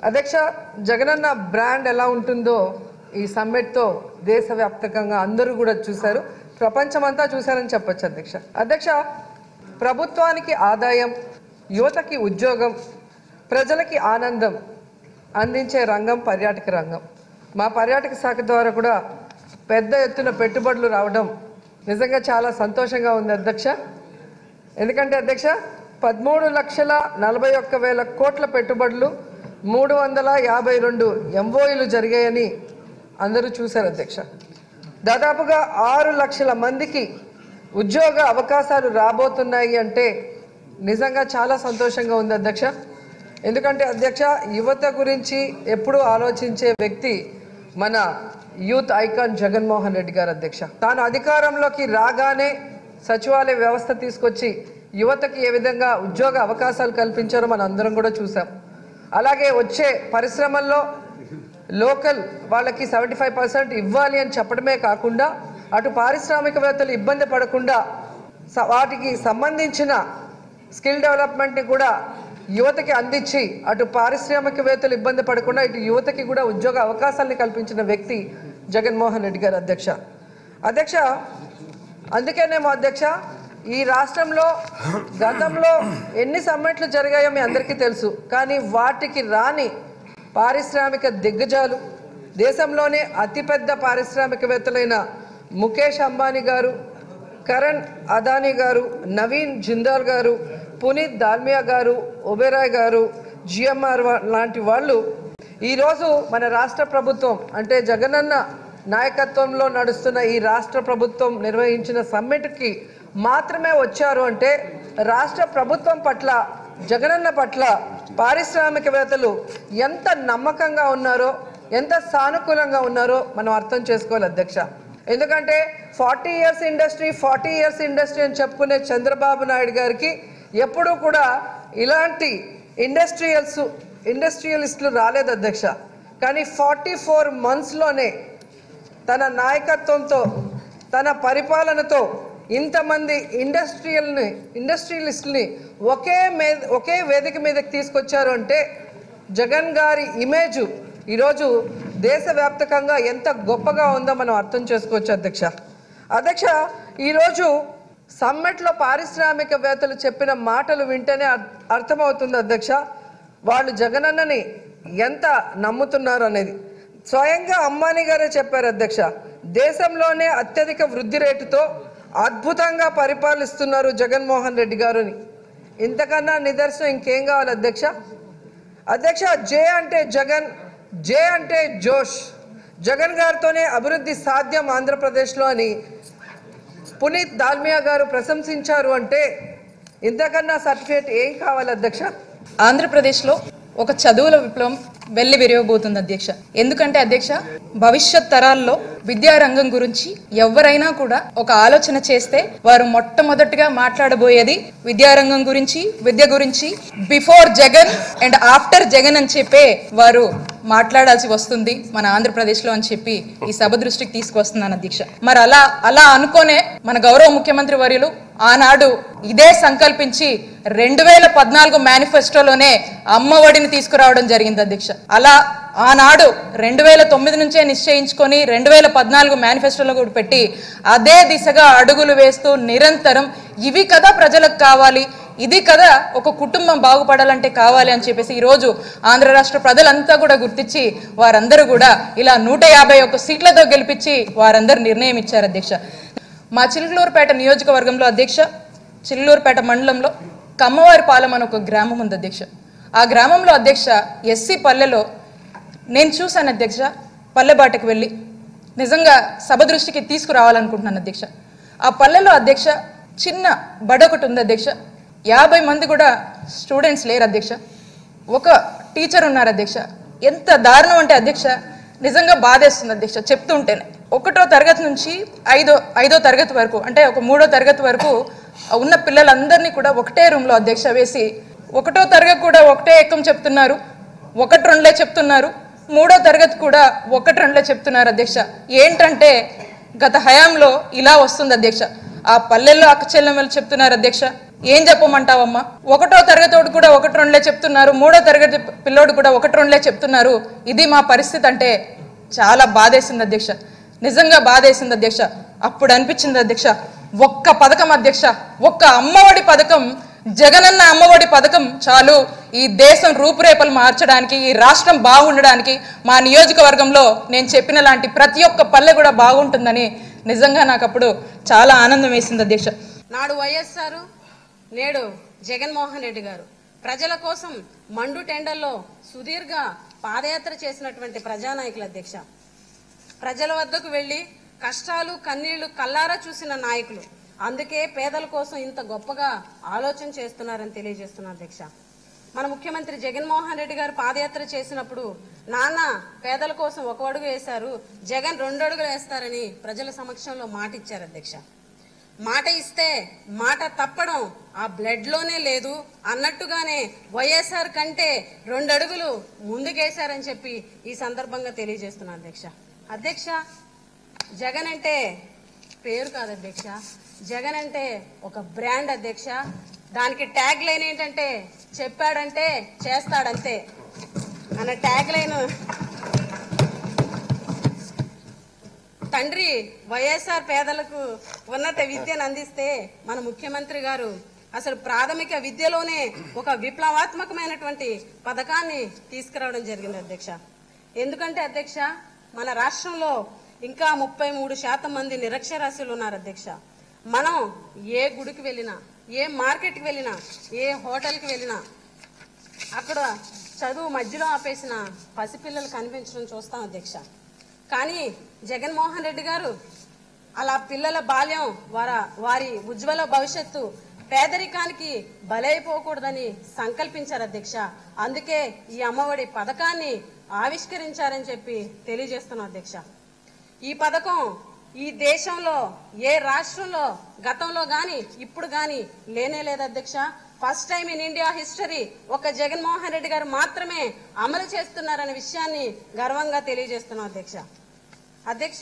అధ్యక్ష జగనన్న బ్రాండ్ ఎలా ఉంటుందో ఈ సమ్మిట్తో దేశవ్యాప్తంగా అందరూ కూడా చూశారు ప్రపంచమంతా చూశారని చెప్పొచ్చు అధ్యక్ష అధ్యక్ష ప్రభుత్వానికి ఆదాయం యువతకి ఉద్యోగం ప్రజలకి ఆనందం అందించే రంగం పర్యాటక రంగం మా పర్యాటక శాఖ ద్వారా కూడా పెద్ద ఎత్తున పెట్టుబడులు రావడం నిజంగా చాలా సంతోషంగా ఉంది అధ్యక్ష ఎందుకంటే అధ్యక్ష పదమూడు లక్షల నలభై ఒక్క వేల కోట్ల పెట్టుబడులు మూడు వందల యాభై రెండు ఎంఓఈలు జరిగాయని అందరూ చూశారు అధ్యక్ష దాదాపుగా ఆరు లక్షల మందికి ఉద్యోగ అవకాశాలు రాబోతున్నాయి అంటే నిజంగా చాలా సంతోషంగా ఉంది అధ్యక్ష ఎందుకంటే అధ్యక్ష యువత గురించి ఎప్పుడూ ఆలోచించే వ్యక్తి మన యూత్ ఐకాన్ జగన్మోహన్ రెడ్డి గారు అధ్యక్ష తాను అధికారంలోకి రాగానే సచివాలయ వ్యవస్థ తీసుకొచ్చి యువతకి ఏ విధంగా ఉద్యోగ అవకాశాలు కల్పించారో మనం అందరం కూడా చూసాం అలాగే వచ్చే పరిశ్రమల్లో లోకల్ వాళ్ళకి సెవెంటీ ఫైవ్ పర్సెంట్ ఇవ్వాలి అని చెప్పడమే కాకుండా అటు పారిశ్రామికవేత్తలు ఇబ్బంది పడకుండా స- వాటికి సంబంధించిన స్కిల్ డెవలప్మెంట్ని కూడా యువతకి అందించి అటు పారిశ్రామికవేత్తలు ఇబ్బంది పడకుండా ఇటు యువతకి కూడా ఉద్యోగ అవకాశాలని కల్పించిన వ్యక్తి జగన్మోహన్ రెడ్డి గారు అధ్యక్ష అధ్యక్ష అందుకేనేమో అధ్యక్ష ఈ రాష్ట్రంలో గతంలో ఎన్ని సమ్మిట్లు జరిగాయో మీ అందరికీ తెలుసు కానీ వాటికి రాని పారిశ్రామిక దిగ్గజాలు దేశంలోనే అతిపెద్ద పారిశ్రామికవేత్తలైన ముఖేష్ అంబానీ గారు కరణ్ అదానీ గారు నవీన్ జిందాల్ గారు పునీత్ దాల్మియా గారు ఒబెరాయ్ గారు జిఎంఆర్ లాంటి వాళ్ళు ఈరోజు మన రాష్ట్ర ప్రభుత్వం అంటే జగనన్న నాయకత్వంలో నడుస్తున్న ఈ రాష్ట్ర ప్రభుత్వం నిర్వహించిన సమ్మిట్కి మాత్రమే వచ్చారు అంటే రాష్ట్ర ప్రభుత్వం పట్ల జగనన్న పట్ల పారిశ్రామికవేత్తలు ఎంత నమ్మకంగా ఉన్నారో ఎంత సానుకూలంగా ఉన్నారో మనం అర్థం చేసుకోవాలి అధ్యక్ష ఎందుకంటే forty years industry forty years industry అని చెప్పుకునే చంద్రబాబు నాయుడు గారికి ఎప్పుడూ కూడా ఇలాంటి ఇండస్ట్రియల్స్ ఇండస్ట్రియలిస్టులు రాలేదు అధ్యక్ష కానీ ఫార్టీ ఫోర్ మంత్స్లోనే తన నాయకత్వంతో తన పరిపాలనతో ఇంతమంది ఇండస్ట్రియల్ని ఇండస్ట్రియలిస్టుల్ని ఒకే మే ఒకే వేదిక మీదకి తీసుకొచ్చారు అంటే జగన్ గారి ఇమేజ్ ఈరోజు దేశవ్యాప్తకంగా ఎంత గొప్పగా ఉందో మనం అర్థం చేసుకోవచ్చు అధ్యక్ష అధ్యక్ష ఈరోజు సమ్మెట్లో పారిశ్రామికవేత్తలు చెప్పిన మాటలు వింటేనే అర్- అర్థమవుతుంది అధ్యక్ష వాళ్ళు జగనన్నని ఎంత నమ్ముతున్నారు అనేది స్వయంగా అంబానీ గారే చెప్పారు అధ్యక్ష దేశంలోనే అత్యధిక వృద్ధి రేటుతో అద్భుతంగా పరిపాలిస్తున్నారు జగన్మోహన్ రెడ్డి గారుని ఇంతకన్నా నిదర్శనం ఇంకేం కావాలి అధ్యక్ష అధ్యక్ష జే అంటే జగన్ జే అంటే జోష్ జగన్ గారితోనే అభివృద్ధి సాధ్యం ఆంధ్రప్రదేశ్లో అని పునీత్ దాల్మియా గారు ప్రశంసించారు అంటే ఇంతకన్నా సర్టిఫికేట్ ఏం కావాలి అధ్యక్ష ఆంధ్రప్రదేశ్లో ఒక చదువుల విప్లవం వెళ్ళి విరవబోతుంది అధ్యక్ష ఎందుకంటే అధ్యక్ష భవిష్యత్ తరాల్లో విద్యారంగం గురించి ఎవరైనా కూడా ఒక ఆలోచన చేస్తే వారు మొట్టమొదటిగా మాట్లాడబోయేది విద్యారంగం గురించి విద్య గురించి before Jagan and after Jagan అని చెప్పే వారు మాట్లాడాల్సి వస్తుంది మన ఆంధ్రప్రదేశ్లో అని చెప్పి ఈ సభ దృష్టికి తీసుకొస్తున్నాను అధ్యక్ష మరి అలా అలా అనుకోనే మన గౌరవ ముఖ్యమంత్రి వర్యులు ఆనాడు ఇదే సంకల్పించి రెండు వేల పద్నాలుగు మేనిఫెస్టోలోనే అమ్మఒడిని తీసుకురావడం జరిగింది అధ్యక్ష అలా ఆనాడు రెండు వేల తొమ్మిది నుంచే నిశ్చయించుకొని రెండు వేల పద్నాలుగు మేనిఫెస్టోలో కూడా పెట్టి అదే దిశగా అడుగులు వేస్తూ నిరంతరం ఇవి కదా ప్రజలకు కావాలి ఇది కదా ఒక కుటుంబం బాగుపడాలంటే కావాలి అని చెప్పేసి ఈరోజు ఆంధ్ర రాష్ట్ర ప్రజలంతా కూడా గుర్తించి వారందరూ కూడా ఇలా నూట యాభై ఒక్క సీట్లతో గెలిపించి వారందరూ నిర్ణయం ఇచ్చారు అధ్యక్ష మా చిలుకలూరుపేట నియోజకవర్గంలో అధ్యక్ష చిల్లూరుపేట మండలంలో కమ్మవారిపాలెం అని ఒక గ్రామం ఉంది అధ్యక్ష ఆ గ్రామంలో అధ్యక్ష ఎస్సీ పల్లెలో నేను చూశాను అధ్యక్ష పల్లెబాటకు వెళ్ళి నిజంగా సభ దృష్టికి తీసుకురావాలనుకుంటున్నాను అధ్యక్ష ఆ పల్లెలో అధ్యక్ష చిన్న బడి ఒకటి ఉంది అధ్యక్ష యాభై మంది కూడా స్టూడెంట్స్ లేరు అధ్యక్ష ఒక టీచర్ ఉన్నారు అధ్యక్ష ఎంత దారుణం అంటే అధ్యక్ష నిజంగా బాధేస్తుంది అధ్యక్ష చెప్తుంటేనే ఒకటో తరగతి నుంచి ఐదో ఐదో తరగతి వరకు అంటే ఒక మూడో తరగతి వరకు ఉన్న పిల్లలందరినీ కూడా ఒకటే రూమ్లో అధ్యక్ష వేసి ఒకటో తరగతి కూడా ఒకటే ఎక్కం చెప్తున్నారు ఒకటి రెండులే చెప్తున్నారు మూడో తరగతి కూడా ఒకటి రెండులే చెప్తున్నారు అధ్యక్ష ఏంటంటే గత హయాంలో ఇలా వస్తుంది అధ్యక్ష ఆ పల్లెల్లో అక్క చెల్లెమ్మలు చెప్తున్నారు అధ్యక్ష ఏం చెప్పమంటావమ్మా ఒకటో తరగతోడు కూడా ఒకటి రెండులే చెప్తున్నారు మూడో తరగతి పిల్లోడు కూడా ఒకటి రెండులే చెప్తున్నారు ఇది మా పరిస్థితి అంటే చాలా బాధేసింది అధ్యక్ష నిజంగా బాధేసింది అధ్యక్ష అప్పుడు అనిపించింది అధ్యక్ష ఒక్క పథకం అధ్యక్ష ఒక్క అమ్మఒడి పథకం జగనన్న అమ్మఒడి పథకం చాలు ఈ దేశం రూపురేఖలు మార్చడానికి ఈ రాష్ట్రం బాగుండడానికి మా నియోజకవర్గంలో నేను చెప్పిన లాంటి ప్రతి ఒక్క పల్లె కూడా బాగుంటుందని నిజంగా నాకు అప్పుడు చాలా ఆనందం వేసింది అధ్యక్ష నాడు వైఎస్ఆర్ నేడు జగన్మోహన్ రెడ్డి గారు ప్రజల కోసం మండు టెండల్లో సుదీర్ఘ పాదయాత్ర చేసినటువంటి ప్రజానాయకుల అధ్యక్ష ప్రజల వద్దకు వెళ్లి కష్టాలు కన్నీళ్లు కల్లారా చూసిన నాయకులు అందుకే పేదల కోసం ఇంత గొప్పగా ఆలోచన చేస్తున్నారని తెలియజేస్తున్నారు అధ్యక్ష మన ముఖ్యమంత్రి జగన్మోహన్ రెడ్డి గారు పాదయాత్ర చేసినప్పుడు నాన్న పేదల కోసం ఒక అడుగు వేశారు జగన్ రెండు అడుగులు వేస్తారని ప్రజల సమక్షంలో మాట ఇచ్చారు అధ్యక్ష మాట ఇస్తే మాట తప్పడం ఆ బ్లడ్ లోనే లేదు అన్నట్టుగానే వైఎస్ఆర్ కంటే రెండు అడుగులు ముందుకేశారని చెప్పి ఈ సందర్భంగా తెలియజేస్తున్నా అధ్యక్ష అధ్యక్ష జగన్ అంటే పేరు కాదు అధ్యక్ష జగన్ అంటే ఒక బ్రాండ్ అధ్యక్ష దానికి ట్యాగ్ లైన్ ఏంటంటే చెప్పాడంటే చేస్తాడంతే అన్న ట్యాగ్ లైన్ తండ్రి వైఎస్ఆర్ పేదలకు ఉన్నత విద్యను అందిస్తే మన ముఖ్యమంత్రి గారు అసలు ప్రాథమిక విద్యలోనే ఒక విప్లవాత్మకమైనటువంటి పథకాన్ని తీసుకురావడం జరిగింది అధ్యక్ష ఎందుకంటే అధ్యక్ష మన రాష్ట్రంలో ఇంకా ముప్పై మూడు శాతం మంది నిరక్షరాస్యులు ఉన్నారు అధ్యక్ష మనం ఏ గుడికి వెళ్ళినా ఏ మార్కెట్కి వెళ్ళినా ఏ హోటల్కి వెళ్ళినా అక్కడ చదువు మధ్యలో ఆపేసిన పసిపిల్లలు కనిపించడం చూస్తాం అధ్యక్ష కానీ జగన్మోహన్ రెడ్డి గారు అలా పిల్లల బాల్యం వార వారి ఉజ్వల భవిష్యత్తు పేదరికానికి బలైపోకూడదని సంకల్పించారు అధ్యక్ష అందుకే ఈ అమ్మఒడి పథకాన్ని ఆవిష్కరించారని చెప్పి తెలియజేస్తున్నాం అధ్యక్ష ఈ పథకం ఈ దేశంలో ఏ రాష్ట్రంలో గతంలో గాని ఇప్పుడు గాని లేనే లేదు అధ్యక్ష first time in India history ఒక జగన్మోహన్ రెడ్డి గారు మాత్రమే అమలు చేస్తున్నారనే విషయాన్ని గర్వంగా తెలియజేస్తున్నాం అధ్యక్ష అధ్యక్ష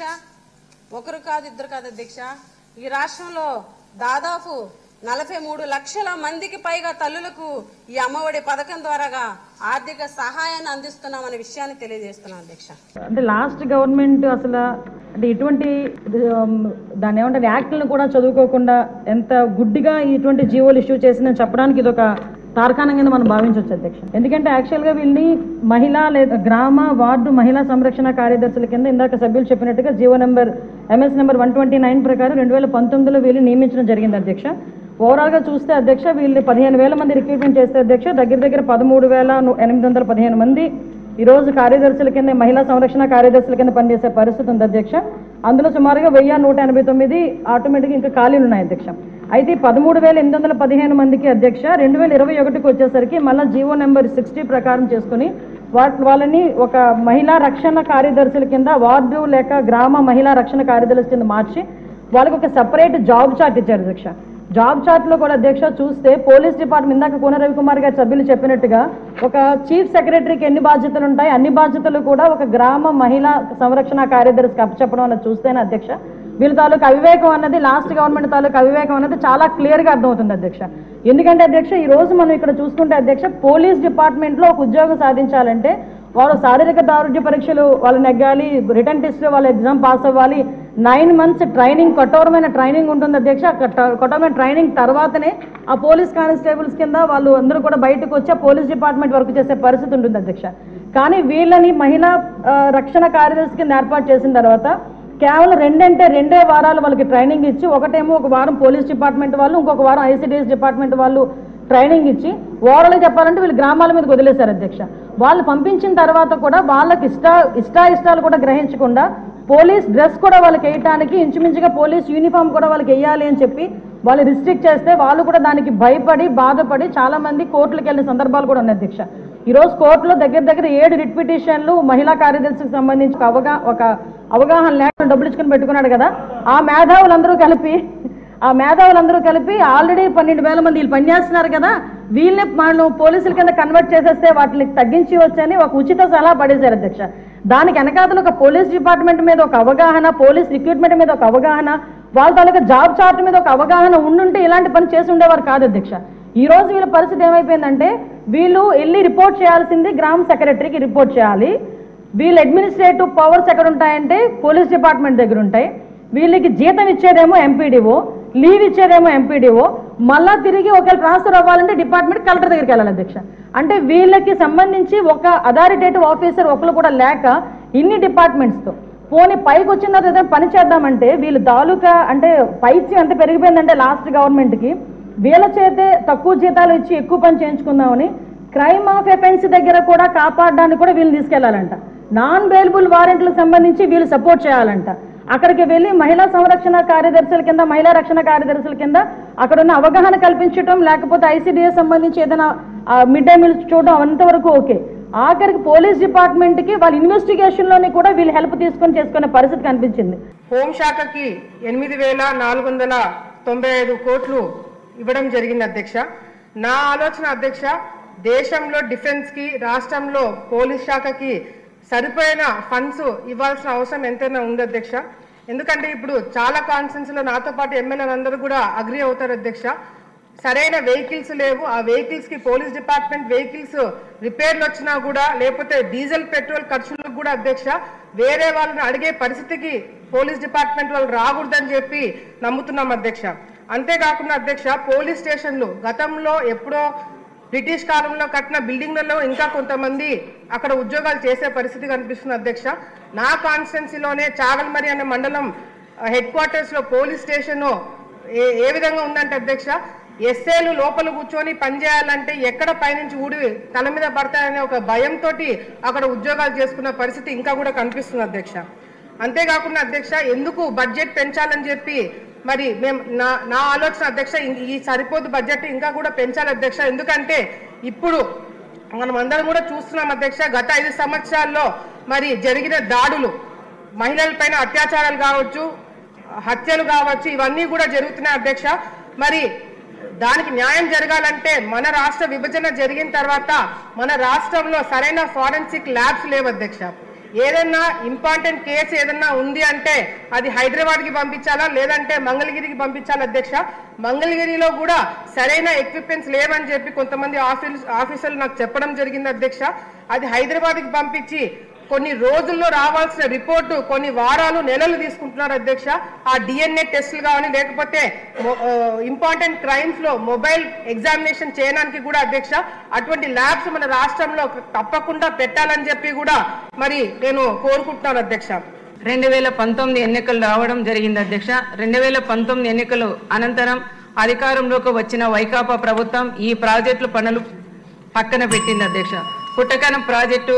ఒకరు కాదు ఇద్దరు కాదు అధ్యక్ష ఈ రాష్ట్రంలో దాదాపు నలభై మూడు లక్షల మందికి పైగా తల్లులకు ఈ అమ్మఒడి పథకం ద్వారాగా ఆర్థిక సహాయాన్ని అందిస్తున్నామనే విషయాన్ని తెలియజేస్తున్నాం అధ్యక్ష అంటే లాస్ట్ గవర్నమెంట్ అసలు అంటే ఇటువంటి ఉమ్, దాన్ని ఏమంటారు యాక్ట్లను కూడా చదువుకోకుండా ఎంత గుడ్డిగా ఇటువంటి జీవోలు ఇష్యూ చేసిందని చెప్పడానికి ఇది ఒక తార్కాణం కింద మనం భావించవచ్చు అధ్యక్ష ఎందుకంటే యాక్చువల్గా వీళ్ళని మహిళా లేదా గ్రామ వార్డు మహిళా సంరక్షణ కార్యదర్శుల కింద ఇందాక సభ్యులు చెప్పినట్టుగా GO number MS number one twenty nine ప్రకారం రెండు వేల పంతొమ్మిదిలో వీళ్ళు నియమించడం జరిగింది అధ్యక్ష ఓవరాల్గా చూస్తే అధ్యక్ష వీళ్ళు పదిహేను వేల మంది రిక్రూట్మెంట్ చేస్తే అధ్యక్ష దగ్గర దగ్గర పదమూడు వేల ను- ఎనిమిది వందల పదిహేను మంది ఈ రోజు కార్యదర్శుల కింద మహిళా సంరక్షణ కార్యదర్శుల కింద పనిచేసే పరిస్థితి ఉంది అధ్యక్ష అందులో సుమారుగా వెయ్యి నూట ఎనభై తొమ్మిది ఆటోమేటిక్గా ఇంకా ఖాళీలు ఉన్నాయి అధ్యక్ష అయితే పదమూడు వేల ఎనిమిది వందల పదిహేను మందికి అధ్యక్ష రెండు వేల ఇరవై ఒకటికి వచ్చేసరికి మళ్ళీ జీవో నెంబర్ సిక్స్టీ ప్రకారం చేసుకుని వా- వాళ్ళని ఒక మహిళా రక్షణ కార్యదర్శుల కింద వార్డు లేక గ్రామ మహిళా రక్షణ కార్యదర్శుల కింద మార్చి వాళ్ళకి ఒక సపరేట్ జాబ్ చార్ట్ ఇచ్చారు అధ్యక్ష జాబ్ చార్ట్ లో కూడా అధ్యక్ష చూస్తే పోలీస్ డిపార్ట్మెంట్ ఇందాక కోన రవికుమార్ గారి సభ్యులు చెప్పినట్టుగా ఒక చీఫ్ సెక్రటరీకి ఎన్ని బాధ్యతలు ఉంటాయి అన్ని బాధ్యతలు కూడా ఒక గ్రామ మహిళా సంరక్షణ కార్యదర్శికి అప్పచెప్పడం అన్నది చూస్తేనే అధ్యక్ష వీళ్ళ తాలూకు అవివేకం అన్నది లాస్ట్ గవర్నమెంట్ తాలూకు అవివేకం అన్నది చాలా క్లియర్ గా అర్థమవుతుంది అధ్యక్ష ఎందుకంటే అధ్యక్ష ఈ రోజు మనం ఇక్కడ చూసుకుంటే అధ్యక్ష పోలీస్ డిపార్ట్మెంట్ లో ఒక ఉద్యోగం సాధించాలంటే వాళ్ళు శారీరక దారుఢ్య పరీక్షలు వాళ్ళు నెగ్గాలి రిటర్న్ టెస్ట్ వాళ్ళు ఎగ్జామ్ పాస్ అవ్వాలి నైన్ మంత్స్ ట్రైనింగ్ కఠోరమైన ట్రైనింగ్ ఉంటుంది అధ్యక్ష ఆ కఠ- కఠోరమైన ట్రైనింగ్ తర్వాతనే ఆ పోలీస్ కానిస్టేబుల్స్ కింద వాళ్ళు అందరూ కూడా బయటకు వచ్చి ఆ పోలీస్ డిపార్ట్మెంట్ వర్క్ చేసే పరిస్థితి ఉంటుంది అధ్యక్ష కానీ వీళ్ళని మహిళా ఆ, రక్షణ కార్యదర్శి కింద ఏర్పాటు చేసిన తర్వాత కేవలం రెండంటే రెండే వారాలు వాళ్ళకి ట్రైనింగ్ ఇచ్చి ఒకటేమో ఒక వారం పోలీస్ డిపార్ట్మెంట్ వాళ్ళు ఇంకొక వారం ఐసిడిఎస్ డిపార్ట్మెంట్ వాళ్ళు ట్రైనింగ్ ఇచ్చి ఓవరాల్గా చెప్పాలంటే వీళ్ళు గ్రామాల మీద వదిలేశారు అధ్యక్ష వాళ్ళు పంపించిన తర్వాత కూడా వాళ్ళకి ఇష్ట ఇష్టాయిష్టాలు కూడా గ్రహించకుండా పోలీస్ డ్రెస్ కూడా వాళ్ళకి వేయటానికి ఇంచుమించుగా పోలీస్ యూనిఫామ్ కూడా వాళ్ళకి వేయాలి అని చెప్పి వాళ్ళు రిస్ట్రిక్ట్ చేస్తే వాళ్ళు కూడా దానికి భయపడి బాధపడి చాలా మంది కోర్టులకు వెళ్ళిన సందర్భాలు కూడా ఉన్నాయి అధ్యక్ష ఈ రోజు కోర్టులో దగ్గర దగ్గర ఏడు రిట్ పిటిషన్లు మహిళా కార్యదర్శికి సంబంధించి ఒక అవగా ఒక అవగాహన లేకుండా డబ్బులు ఇచ్చుకుని పెట్టుకున్నాడు కదా ఆ మేధావులందరూ కలిపి ఆ మేధావులందరూ కలిపి ఆల్రెడీ పన్నెండు వేల మంది వీళ్ళు పనిచేస్తున్నారు కదా వీళ్ళని మనం పోలీసుల కింద కన్వర్ట్ చేసేస్తే వాటిని తగ్గించి వచ్చని ఒక ఉచిత సలహా పడేశారు అధ్యక్ష దానికి వెనకాతలు ఒక పోలీస్ డిపార్ట్మెంట్ మీద ఒక అవగాహన పోలీస్ రిక్రూట్మెంట్ మీద ఒక అవగాహన వాళ్ళ తాలూకా జాబ్ చార్ట్ మీద ఒక అవగాహన ఉండుంటే ఇలాంటి పని చేసి ఉండేవారు కాదు అధ్యక్ష ఈ రోజు వీళ్ళ పరిస్థితి ఏమైపోయిందంటే వీళ్ళు వెళ్ళి రిపోర్ట్ చేయాల్సింది గ్రామ సెక్రటరీకి రిపోర్ట్ చేయాలి వీళ్ళ అడ్మినిస్ట్రేటివ్ పవర్స్ ఎక్కడ ఉంటాయంటే పోలీస్ డిపార్ట్మెంట్ దగ్గర ఉంటాయి వీళ్ళకి జీతం ఇచ్చేదేమో ఎంపీడీఓ లీవ్ ఇచ్చేదేమో ఎంపీడీఓ మళ్ళా తిరిగి ఒకవేళ ట్రాన్స్ఫర్ అవ్వాలంటే డిపార్ట్మెంట్ కలెక్టర్ దగ్గరికి వెళ్ళాలి అధ్యక్ష అంటే వీళ్ళకి సంబంధించి ఒక అథారిటేటివ్ ఆఫీసర్ ఒకరు కూడా లేక ఇన్ని డిపార్ట్మెంట్స్తో పోనీ పైకి వచ్చిన తర్వాత ఏదైనా పని చేద్దామంటే వీళ్ళు తాలూకా అంటే పైత్యం ఎంత పెరిగిపోయిందంటే లాస్ట్ గవర్నమెంట్కి వీళ్ళ చేతే తక్కువ జీతాలు ఇచ్చి ఎక్కువ పని చేయించుకుందామని క్రైమ్ ఆఫ్ ఎఫెన్స్ దగ్గర కూడా కాపాడడానికి కూడా వీళ్ళు తీసుకెళ్లాలంట నాన్ బెయిలబుల్ వారెంట్లకు సంబంధించి వీళ్ళు సపోర్ట్ చేయాలంట అక్కడికి వెళ్ళి మహిళా సంరక్షణ కార్యదర్శుల కింద మహిళా రక్షణ కార్యదర్శుల కింద అక్కడ ఉన్న అవగాహన కల్పించడం లేకపోతే ఐసీడీఎస్ సంబంధించి ఏదైనా మిడ్ డే మీల్స్ చూడడం అంతవరకు ఓకే ఆఖరికి పోలీస్ డిపార్ట్మెంట్కి వాళ్ళ ఇన్వెస్టిగేషన్లోని కూడా వీళ్ళు హెల్ప్ తీసుకొని చేసుకునే పరిస్థితి కనిపించింది హోంశాఖకి ఎనిమిది వేల నాలుగు వందల తొంభై ఐదు కోట్లు ఇవ్వడం జరిగింది అధ్యక్ష నా ఆలోచన అధ్యక్ష దేశంలో డిఫెన్స్ కి రాష్ట్రంలో పోలీస్ శాఖకి సరిపోయిన ఫండ్స్ ఇవ్వాల్సిన అవసరం ఎంతైనా ఉంది అధ్యక్ష ఎందుకంటే ఇప్పుడు చాలా కాన్ఫరెన్స్ లో నాతో పాటు ఎమ్మెల్యేలు అందరూ కూడా అగ్రి అవుతారు అధ్యక్ష సరైన వెహికల్స్ లేవు ఆ వెహికల్స్ కి పోలీస్ డిపార్ట్మెంట్ వెహికల్స్ రిపేర్లు వచ్చినా కూడా లేకపోతే డీజిల్ పెట్రోల్ ఖర్చులకు కూడా అధ్యక్ష వేరే వాళ్ళని అడిగే పరిస్థితికి పోలీస్ డిపార్ట్మెంట్ వాళ్ళు రాకూడదని చెప్పి నమ్ముతున్నాం అధ్యక్ష అంతేకాకుండా అధ్యక్ష పోలీస్ స్టేషన్లు గతంలో ఎప్పుడో బ్రిటిష్ కాలంలో కట్టిన బిల్డింగ్లలో ఇంకా కొంతమంది అక్కడ ఉద్యోగాలు చేసే పరిస్థితి కనిపిస్తుంది అధ్యక్ష నా కాన్స్టిట్యున్సీలోనే చాగల్మరి అనే మండలం హెడ్ క్వార్టర్స్ లో పోలీస్ స్టేషన్ ఏ ఏ విధంగా ఉందంటే అధ్యక్ష ఎస్ఏలు లోపల కూర్చొని పనిచేయాలంటే ఎక్కడ పైనుంచి ఊడి తల మీద పడతాయనే ఒక భయంతో అక్కడ ఉద్యోగాలు చేసుకున్న పరిస్థితి ఇంకా కూడా కనిపిస్తుంది అధ్యక్ష అంతేకాకుండా అధ్యక్ష ఎందుకు బడ్జెట్ పెంచాలని చెప్పి మరి మేము నా నా ఆలోచన అధ్యక్ష ఇం- ఈ సరిపోదు బడ్జెట్ ఇంకా కూడా పెంచాలి అధ్యక్ష ఎందుకంటే ఇప్పుడు మనం అందరం కూడా చూస్తున్నాం అధ్యక్ష గత ఐదు సంవత్సరాల్లో మరి జరిగిన దాడులు మహిళలపైన అత్యాచారాలు కావచ్చు హత్యలు కావచ్చు ఇవన్నీ కూడా జరుగుతున్నాయి అధ్యక్ష మరి దానికి న్యాయం జరగాలంటే మన రాష్ట్ర విభజన జరిగిన తర్వాత మన రాష్ట్రంలో సరైన ఫారెన్సిక్ ల్యాబ్స్ లేవు అధ్యక్ష ఏదన్నా ఇంపార్టెంట్ కేసు ఏదన్నా ఉంది అంటే అది హైదరాబాద్కి పంపించాలా లేదంటే మంగళగిరికి పంపించాలా అధ్యక్ష మంగళగిరిలో కూడా సరైన ఎక్విప్మెంట్స్ లేవని చెప్పి కొంతమంది ఆఫీస్ ఆఫీసర్లు నాకు చెప్పడం జరిగింది అధ్యక్ష అది హైదరాబాద్కి పంపించి కొన్ని రోజుల్లో రావాల్సిన రిపోర్టు కొన్ని వారాలు నెలలు తీసుకుంటున్నారు అధ్యక్ష ఆ డిఎన్ఏ టెస్టులు కావాలి లేకపోతే ఇంపార్టెంట్ క్రైమ్స్ లో మొబైల్ ఎగ్జామినేషన్ చేయడానికి కూడా అధ్యక్ష అటువంటి ల్యాబ్స్ మన రాష్ట్రంలో తప్పకుండా పెట్టాలని చెప్పి కూడా మరి నేను కోరుకుంటున్నాను అధ్యక్ష రెండు వేల పంతొమ్మిది ఎన్నికలు రావడం జరిగింది అధ్యక్ష రెండు వేల పంతొమ్మిది ఎన్నికలు అనంతరం అధికారంలోకి వచ్చిన వైకాపా ప్రభుత్వం ఈ ప్రాజెక్టుల పనులు పక్కన పెట్టింది అధ్యక్ష పుట్టకనం ప్రాజెక్టు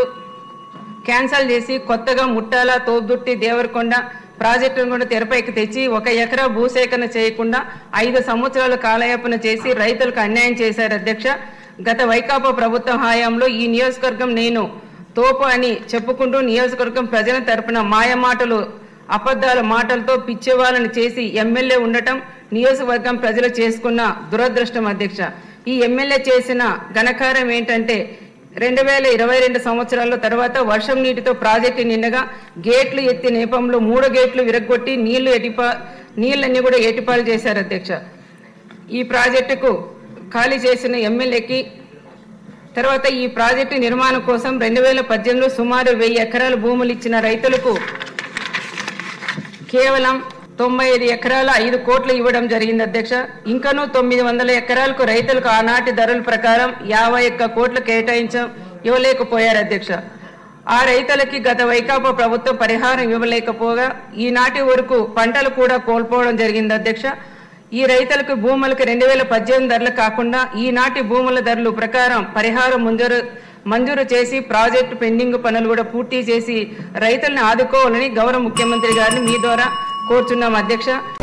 క్యాన్సల్ చేసి కొత్తగా ముట్టాల తోబుట్టి దేవరకొండ ప్రాజెక్టును కూడా తెరపైకి తెచ్చి ఒక ఎకరా భూసేకరణ చేయకుండా ఐదు సంవత్సరాలు కాలయాపన చేసి రైతులకు అన్యాయం చేశారు అధ్యక్ష గత వైకాపా ప్రభుత్వం హయాంలో ఈ నియోజకవర్గం నేను తోపు అని చెప్పుకుంటూ నియోజకవర్గం ప్రజల తరపున మాయ మాటలు అబద్ధాల మాటలతో పిచ్చేవాళ్ళని చేసి ఎమ్మెల్యే ఉండటం నియోజకవర్గం ప్రజలు చేసుకున్న దురదృష్టం అధ్యక్ష ఈ ఎమ్మెల్యే చేసిన ఘనకారం ఏంటంటే రెండు వేల ఇరవై రెండు సంవత్సరాల తర్వాత వర్షం నీటితో ప్రాజెక్టు నిండగా గేట్లు ఎత్తి నేపంలో మూడు గేట్లు విరగొట్టి నీళ్లు ఎటిపా నీళ్ళన్నీ కూడా ఏటిపాలు చేశారు అధ్యక్ష ఈ ప్రాజెక్టుకు ఖాళీ చేసిన ఎమ్మెల్యేకి తర్వాత ఈ ప్రాజెక్టు నిర్మాణం కోసం రెండు వేల పద్దెనిమిదిలో సుమారు వెయ్యి ఎకరాల భూములు ఇచ్చిన రైతులకు కేవలం తొంభై ఐదు ఎకరాల ఐదు కోట్లు ఇవ్వడం జరిగింది అధ్యక్ష ఇంకనూ తొమ్మిది వందల ఎకరాలకు రైతులకు ఆనాటి ధరల ప్రకారం యాభై ఒక్క కోట్లు కేటాయించం ఇవ్వలేకపోయారు అధ్యక్ష ఆ రైతులకి గత వైకాపా ప్రభుత్వం పరిహారం ఇవ్వలేకపోగా ఈనాటి వరకు పంటలు కూడా కోల్పోవడం జరిగింది అధ్యక్ష ఈ రైతులకు భూములకు రెండు వేల పద్దెనిమిది ధరలు కాకుండా ఈనాటి భూముల ధరలు ప్రకారం పరిహారం మంజూరు మంజూరు చేసి ప్రాజెక్టు పెండింగ్ పనులు కూడా పూర్తి చేసి రైతుల్ని ఆదుకోవాలని గౌరవ ముఖ్యమంత్రి గారిని మీ ద్వారా కోరుచున్నాం అధ్యక్ష